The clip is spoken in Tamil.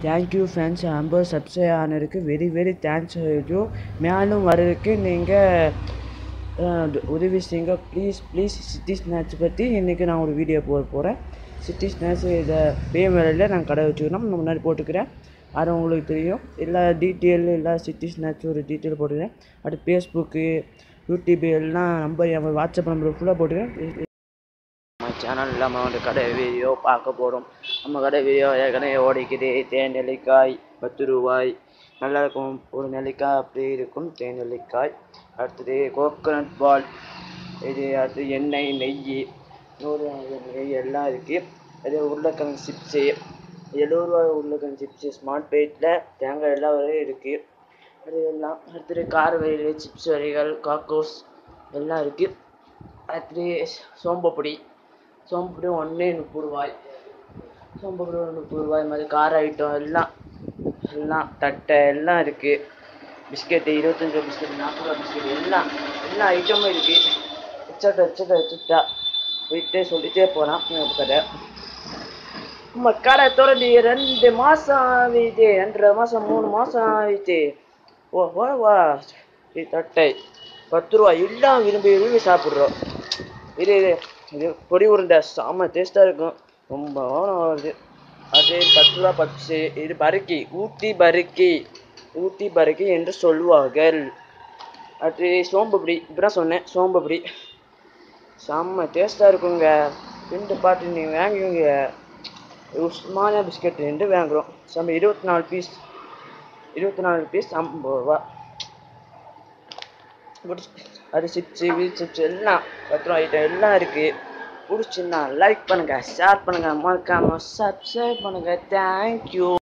தேங்க்யூ ஃப்ரெண்ட்ஸ் ஐம்பது சப்ஸ்கிரைப் ஆனதுக்கு வெரி வெரி தேங்க்ஸ் யூ மேலும் வர்றதுக்கு நீங்கள் உதவி செய்யுங்க ப்ளீஸ் ப்ளீஸ் சிட்டி ஸ்நாக்ஸ் பற்றி இன்றைக்கி நான் ஒரு வீடியோ போட போகிறேன் சிட்டி ஸ்நாக்ஸ் இதை பேம் வேலையில் நான் கடை வச்சுக்கிறோம் நான் முன்னாடி போட்டுக்கிறேன் அது உங்களுக்கு தெரியும் எல்லா டீட்டெயில் எல்லா சிட்டி ஸ்நாக்ஸ் ஒரு டீட்டெயில் போட்டுக்கிறேன் அடுத்து ஃபேஸ்புக்கு யூடியூப் எல்லாம் நம்பர் என் வாட்ஸ்அப் நம்பர் ஃபுல்லாக போட்டுக்கிறேன் நம்ம சேனலில் நம்ம வந்து கடை வீடியோ பார்க்க போகிறோம் நம்ம கடை வீடியோ ஏற்கனவே ஓடிக்குது தேன் நெல்லிக்காய் பத்து ரூபாய் நல்லா இருக்கும் ஒரு நெல்லிக்காய் அப்படி இருக்கும் தேன் நெல்லிக்காய் அடுத்தது கோகோனட் பால் இது அடுத்து எண்ணெய் நெய் நூறு நெய் எல்லாம் இருக்குது அது உருளைக்கிழங்கு சிப்ஸு எழுபது ரூபா உருளைக்கிழங்கு சிப்ஸு ஸ்மார்ட் பேட்டில் தேங்காய் எல்லாம் வரையும் இருக்குது அது எல்லாம் அடுத்தது கார வகைகள் சிப்ஸ் வகைகள் காக்கோஸ் எல்லாம் இருக்குது அடுத்தது சோம்பப்பொடி சோம்புப்பொடி ஒன்றே முப்பது ரூபாய் சோம்புப்பொடி ஒன்று முப்பது ரூபாய் மாதிரி கார ஐட்டம் எல்லாம் எல்லாம் தட்டை எல்லாம் இருக்குது பிஸ்கெட்டு இருபத்தஞ்சி ரூபா பிஸ்கெட் நாற்பது ரூபா பிஸ்கெட் எல்லாம் எல்லா ஐட்டமும் இருக்குது எச்சட்டா எச்சட்டா எச்சட்டா போயிட்டே சொல்லிட்டே போகலாம் கடை நம்ம கடை திறந்து ரெண்டு மாதம் ஆகிட்டு ரெண்டரை மாதம் மூணு மாதம் ஆகிட்டு ஓ வா வா இது தட்டை பத்து ரூபா எல்லாம் விரும்பி விரும்பி சாப்பிட்றோம் இது இது இது பொடி உருண்டை செம்ம டேஸ்ட்டாக இருக்கும் ரொம்ப வாரம் வருது அது பத்து ரூபா பப்ஸு இது பருக்கி ஊட்டி பருக்கி ஊட்டி பருக்கி என்று சொல்லுவார்கள் அது சோம்புப்படி இப்போ தான் சொன்னேன் சோம்புப்படி செம்ம டேஸ்ட்டாக இருக்குங்க ரெண்டு பாட்டு நீங்கள் வாங்குவீங்க உஸ்மானியா பிஸ்கெட் ரெண்டு வாங்குகிறோம் செம்ம இருபத்தி நாலு பீஸ் இருபத்தி நாலு பீஸ் ஐம்பது ரூபா பிடிச்சி அது சிப்ஸு வீல் சிப்ஸ் எல்லாம் பத்து ரூபா ஐட்டம் எல்லாம் இருக்குது பிடிச்சிருந்தா லைக் பண்ணுங்கள் ஷேர் பண்ணுங்கள் மறக்காமல் சப்ஸ்கிரைப் பண்ணுங்கள் தேங்க்யூ